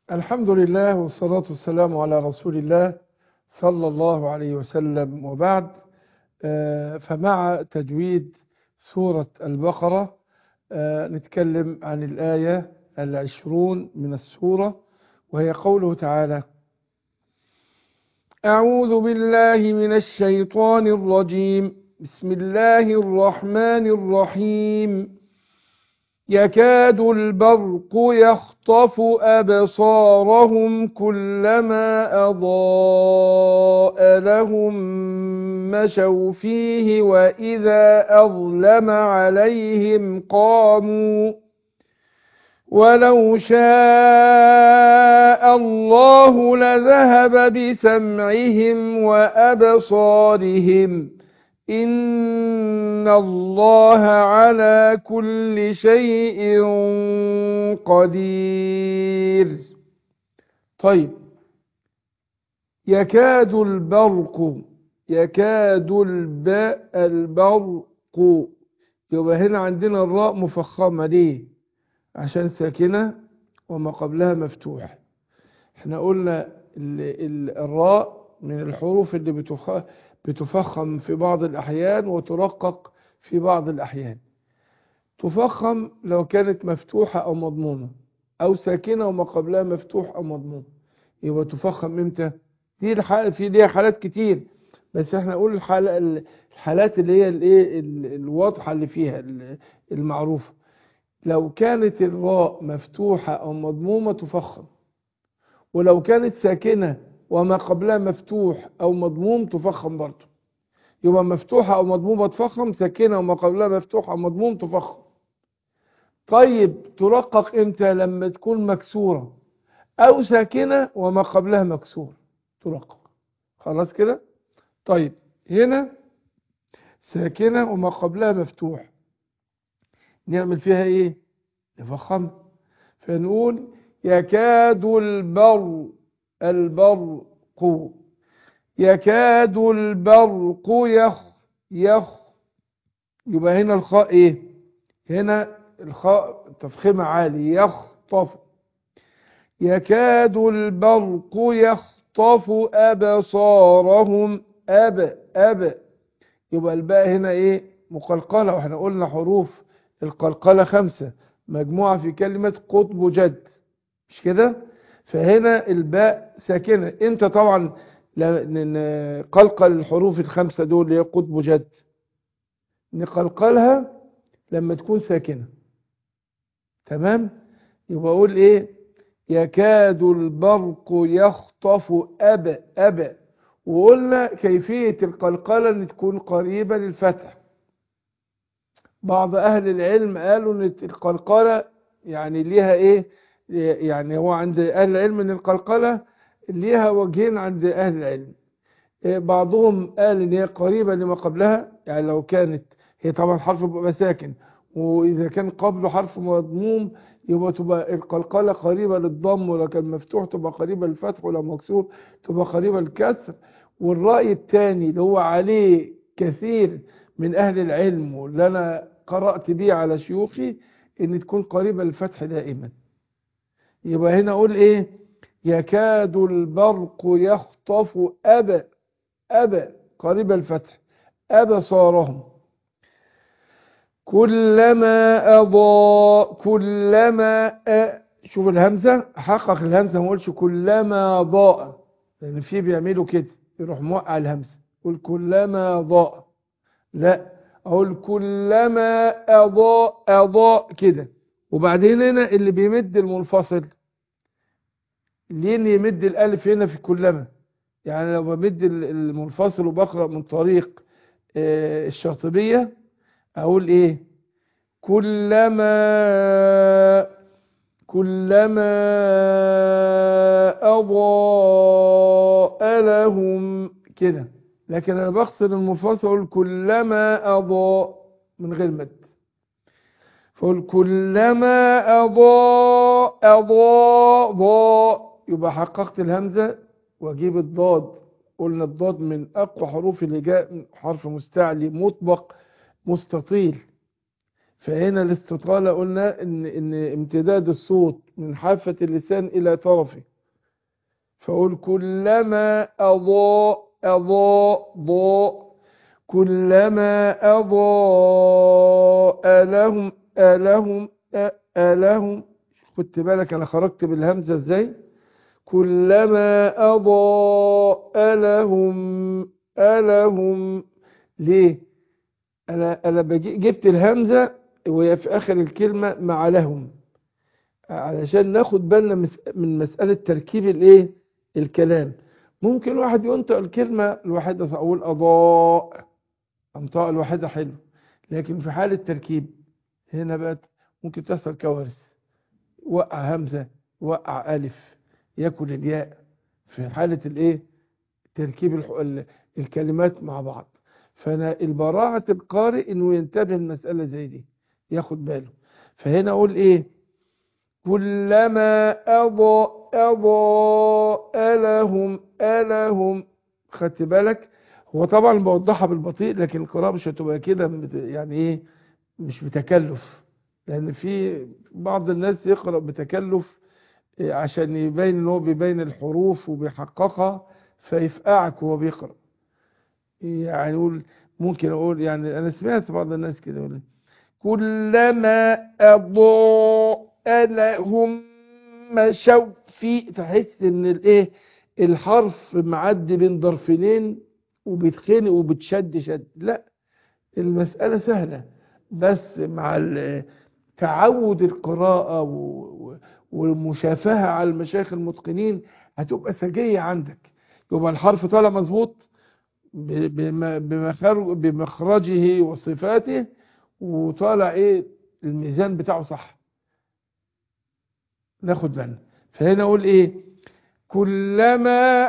الحمد لله والصلاة والسلام على رسول الله صلى الله عليه وسلم وبعد آه، فمع تجويد سورة البقرة آه، نتكلم عن الآية العشرون من السورة وهي قوله تعالى أعوذ بالله من الشيطان الرجيم بسم الله الرحمن الرحيم يكاد البرق يخطف أبصارهم كلما أضاء لهم مشوا فيه وإذا أظلم عليهم قاموا ولو شاء الله لذهب بسمعهم وأبصارهم إن الله على كل شيء قدير طيب يكاد البرق يكاد الباء البرق يبقى هنا عندنا الراء مفخمة ليه عشان ساكنة وما قبلها مفتوح احنا قلنا ال ال الراء من الحروف اللي بتخ... بتفخم في بعض الأحيان وترقق في بعض الأحيان تفخم لو كانت مفتوحة أو مضمومة أو ساكنة وما قبلها مفتوح أو مضموم يبقى تفخم إمتى دي الحالة في ليها حالات كتير بس احنا نقول الحالة الحالات اللي هي الايه الواضحة اللي فيها المعروفة لو كانت الراء مفتوحة أو مضمومة تفخم ولو كانت ساكنة وما قبلها مفتوح أو مضموم تفخم برضه يبقى مفتوحة أو مضمومة تفخم ساكنة وما قبلها مفتوح أو مضموم تفخم طيب ترقق امتى لما تكون مكسورة أو ساكنة وما قبلها مكسور ترقق خلاص كده طيب هنا ساكنة وما قبلها مفتوح نعمل فيها ايه نفخم فنقول يكاد البر البرق يكاد البرق يخ يخ يبقى هنا الخاء ايه هنا الخاء تفخيمة عالي يخطف يكاد البرق يخطف أبصارهم أب أب يبقى الباء هنا ايه مقلقلة واحنا قلنا حروف القلقلة خمسة مجموعة في كلمة قطب جد مش كده فهنا الباء ساكنة انت طبعا نقلقل الحروف الخمسة دول اللي هي قطب جد نقلقلها لما تكون ساكنة تمام يبقى اقول ايه يكاد البرق يخطف أب أب وقلنا كيفية القلقلة ان تكون قريبة للفتح بعض أهل العلم قالوا ان القلقلة يعني ليها ايه يعني هو عند أهل العلم ان القلقلة ليها وجهين عند أهل العلم بعضهم قال ان هي قريبة لما قبلها يعني لو كانت هي طبعا حرف بيبقى ساكن وإذا كان قبله حرف مضموم يبقى تبقى القلقلة قريبة للضم ولو كان مفتوح تبقى قريبة للفتح ولو مكسور تبقى قريبة للكسر والرأي الثاني اللي هو عليه كثير من أهل العلم واللي أنا قرأت بيه على شيوخي ان تكون قريبة للفتح دائما يبقى هنا اقول ايه يكاد البرق يخطف أب أب قريبة الفتح أبصارهم كلما أضاء كلما أ شوف الهمزة حقق الهمزة ما اقولش كلما ضاء لأن في بيعملوا كده يروح موقع الهمزة يقول كلما ضاء لا اقول كلما اضاء اضاء كده وبعدين هنا اللي بيمد المنفصل لين يمد الالف هنا في كلما يعني لو بمد المنفصل وبقرا من طريق الشاطبيه اقول ايه كلما كلما اضاء لهم كده لكن انا بغسل المنفصل كلما اضاء من غير مد فقول كلما اضاء اضاء ضاء يبقى حققت الهمزه واجيب الضاد قلنا الضاد من اقوى حروف اللي جاء حرف مستعلي مطبق مستطيل فهنا الاستطالة قلنا ان, إن امتداد الصوت من حافة اللسان إلى طرفه فأقول كلما أضاء أضاء ضاء كلما أضاء لهم ألهم ألهم خدت بالك أنا خرجت بالهمزة إزاي كلما أضاء لهم ألهم ليه أنا أنا بجي جبت الهمزة وهي في آخر الكلمة مع لهم علشان ناخد بالنا من مسألة تركيب الإيه الكلام ممكن واحد ينطق الكلمة الواحدة أقول أضاء أنطاء الواحدة حلو لكن في حالة تركيب هنا بقى ممكن تحصل كوارث وقع همزة وقع ألف ياكل الياء في حالة الإيه تركيب الكلمات مع بعض فأنا البراعة القارئ إنه ينتبه المسألة زي دي ياخد باله فهنا أقول إيه كلما أضاء أضاء لهم ألهم خدت بالك هو طبعا بوضحها بالبطيء لكن القراءة مش هتبقى كده يعني ايه مش بتكلف لان في بعض الناس يقرأ بتكلف عشان يبين ان هو بيبين الحروف وبيحققها فيفقعك وهو بيقرأ يعني يقول ممكن اقول يعني انا سمعت بعض الناس كده يقول كلما أضاء لهم مشوا في تحس ان الايه الحرف معدي بين ظرفين وبيتخنق وبتشد شد لا المسألة سهلة بس مع تعود القراءة والمشافهة على المشايخ المتقنين هتبقى سجية عندك يبقى الحرف طالع مظبوط بمخرجه وصفاته وطالع ايه الميزان بتاعه صح ناخد بالنا فهنا اقول ايه كلما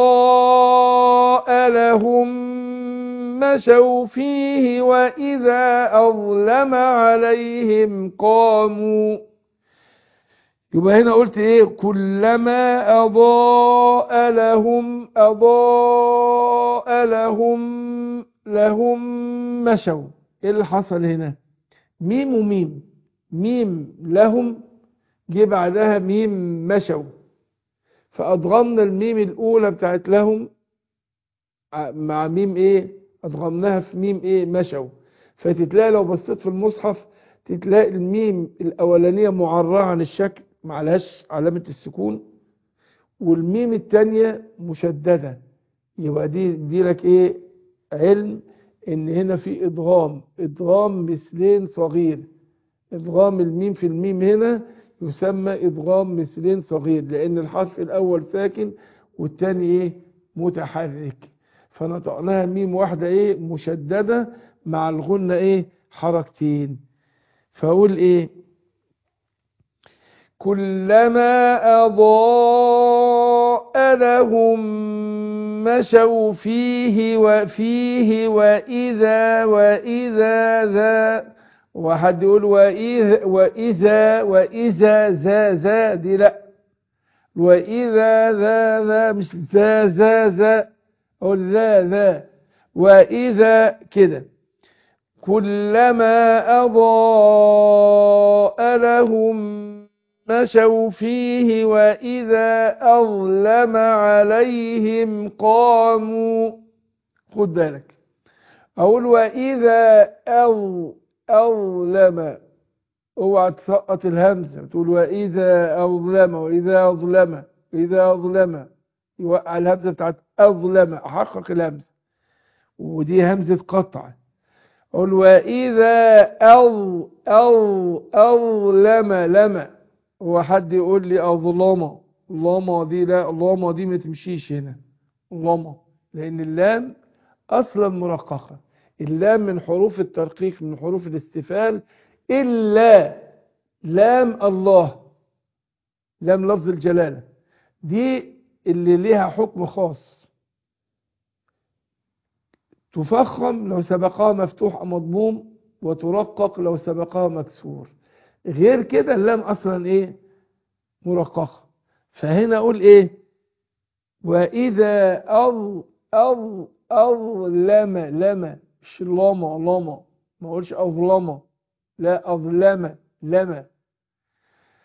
اضاء لهم مشوا فيه واذا اظلم عليهم قاموا يبقى هنا قلت ايه كلما اضاء لهم اضاء لهم لهم مشوا ايه اللي حصل هنا ميم وميم ميم لهم جه بعدها ميم مشوا فأضغمنا الميم الأولى بتاعت لهم مع ميم إيه أضغمناها في ميم إيه مشوا فتتلاقي لو بصيت في المصحف تتلاقي الميم الأولانية معرّة عن الشكل معلهاش علامة السكون والميم التانية مشددة يبقى دي دي لك إيه علم إن هنا في إدغام إدغام مثلين صغير إدغام الميم في الميم هنا يسمى إدغام مثلين صغير لأن الحرف الأول ساكن والتاني إيه متحرك فنطقناها ميم واحدة إيه مشددة مع الغنة إيه حركتين فأقول إيه كلما أضاء لهم مشوا فيه وفيه وإذا وإذا ذا وحد يقول وإذا وإذا وإذا ذا ذا دي لا وإذا ذا ذا مش ذا ذا ذا أقول ذا ذا وإذا كده كلما أضاء لهم مشوا فيه وإذا أظلم عليهم قاموا خد بالك أقول وإذا أظ أظلم اوعى تسقط الهمزة تقول وإذا أظلم وإذا أظلم إذا أظلم يوقع الهمزة بتاعت أظلم أحقق الهمزة ودي همزة قطع أقول وإذا أظ أظ أظلم لما هو حد يقول لي أظلمة لما دي لا لما دي ما تمشيش هنا لما لأن اللام أصلا مرققة اللام من حروف الترقيق من حروف الاستفال إلا لام الله لام لفظ الجلالة دي اللي ليها حكم خاص تفخم لو سبقها مفتوح أو مضموم وترقق لو سبقها مكسور غير كده اللام أصلا إيه مرققة فهنا أقول إيه وإذا أظ أظ أظلم لما مش لما لما ما أقولش أظلمة لا أظلم لما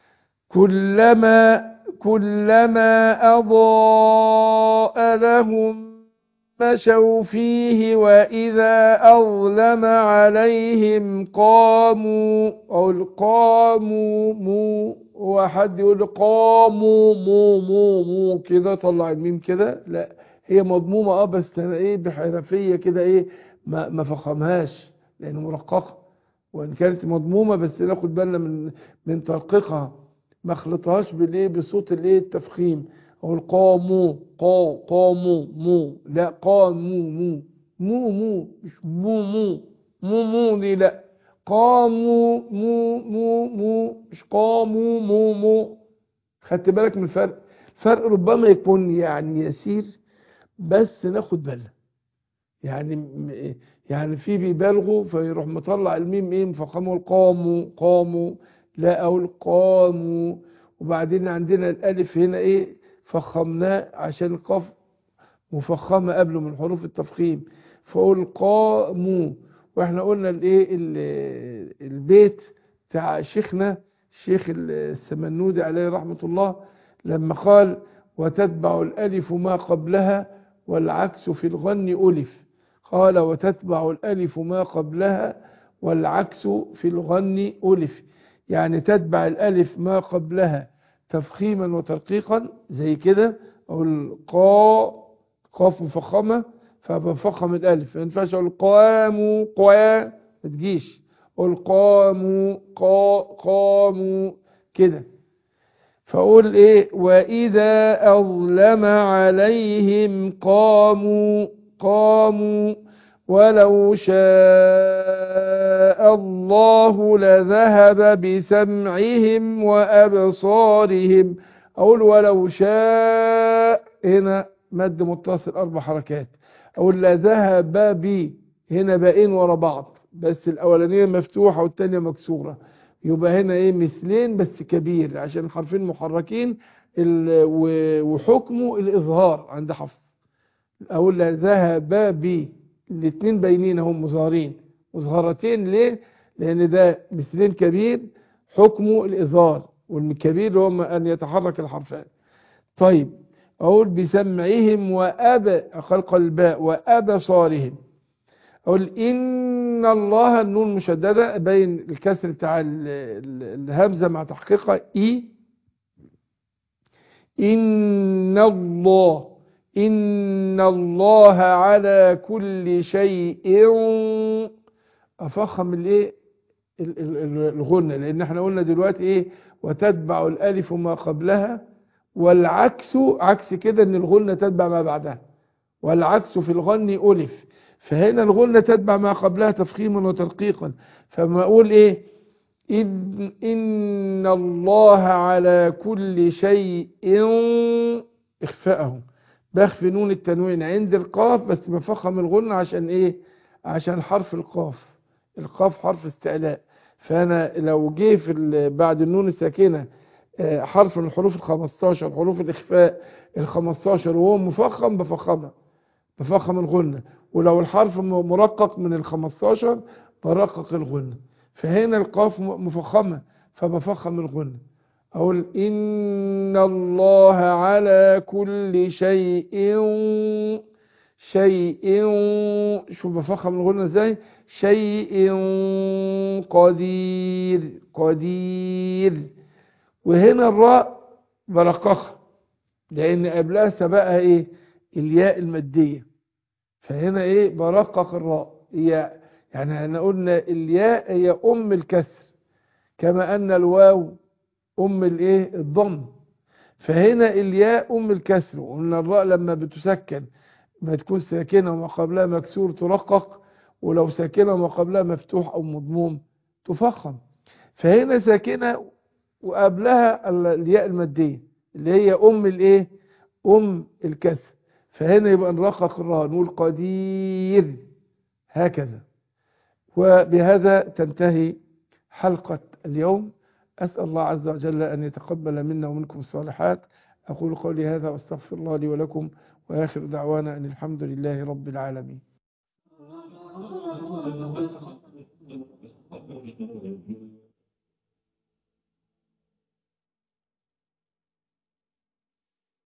كلما كلما أضاء لهم مشوا فيه وإذا أظلم عليهم قاموا أو قاموا مو وحد يقول قاموا مو مو مو كده طلع الميم كده لا هي مضمومة اه بس انا ايه بحرفية كده ايه ما, ما فخمهاش لان مرققة وان كانت مضمومة بس ناخد بالنا من من ترقيقها ما خلطهاش بالايه بصوت الايه التفخيم اقول قاموا قا قاموا مو لا قاموا مو مو مو مش مو مو مو مو دي لا قاموا مو مو مو مش قاموا مو مو خدت بالك من الفرق الفرق ربما يكون يعني يسير بس ناخد بالنا يعني يعني في بيبالغوا فيروح مطلع الميم ايه مفخمه قاموا قاموا لا اقول قاموا وبعدين عندنا الالف هنا ايه فخمناه عشان القاف مفخمه قبله من حروف التفخيم فاقول قاموا واحنا قلنا الايه البيت بتاع شيخنا الشيخ السمنودي عليه رحمه الله لما قال وتتبع الالف ما قبلها والعكس في الغن ألف قال وتتبع الألف ما قبلها والعكس في الغن ألف يعني تتبع الألف ما قبلها تفخيما وترقيقا زي كده أو القا قاف مفخمة فبفخم الألف ما ينفعش أقول قاموا قوا ما تجيش أقول قاموا قا قاموا كده فأقول إيه وإذا أظلم عليهم قاموا قاموا ولو شاء الله لذهب بسمعهم وأبصارهم أقول ولو شاء هنا مد متصل أربع حركات أقول لذهب بي هنا باقين ورا بعض بس الأولانية مفتوحة والتانية مكسورة يبقى هنا ايه مثلين بس كبير عشان الحرفين محركين وحكمه الاظهار عند حفص اقول ذهب بي الاثنين باينين هم مظهرين مظهرتين ليه لان ده مثلين كبير حكمه الاظهار والكبير هو ان يتحرك الحرفان طيب اقول بسمعهم واب خلق الباء وابصارهم أقول إن الله النون مشددة بين الكسر بتاع الهمزة مع تحقيقها إي إن الله إن الله على كل شيء أفخم الإيه الغنة لأن احنا قلنا دلوقتي إيه وتتبع الألف ما قبلها والعكس عكس كده إن الغنة تتبع ما بعدها والعكس في الغن ألف فهنا الغنة تتبع ما قبلها تفخيما وترقيقا فما أقول إيه إن, إن الله على كل شيء إخفاءه بخفي نون التنوين عند القاف بس بفخم الغنة عشان إيه عشان حرف القاف القاف حرف استعلاء فأنا لو جه في بعد النون الساكنة حرف من الحروف الخمستاشر حروف الإخفاء الخمستاشر وهو مفخم بفخمها بفخم الغنة ولو الحرف مرقق من الخمستاشر برقق الغنة فهنا القاف مفخمة فبفخم الغنة أقول إن الله على كل شيء شيء شوف بفخم الغنة ازاي شيء قدير قدير وهنا الراء برققها لأن قبلها سبقها إيه الياء المادية فهنا ايه برقق الراء هي يعني احنا قلنا الياء هي ام الكسر كما ان الواو ام الايه الضم فهنا الياء ام الكسر وان الراء لما بتسكن ما تكون ساكنه وما قبلها مكسور ترقق ولو ساكنه وما قبلها مفتوح او مضموم تفخم فهنا ساكنه وقبلها الياء الماديه اللي هي ام الايه ام الكسر فهنا يبقى نرقق الراء نقول قدير هكذا وبهذا تنتهي حلقة اليوم أسأل الله عز وجل أن يتقبل منا ومنكم الصالحات أقول قولي هذا وأستغفر الله لي ولكم وآخر دعوانا أن الحمد لله رب العالمين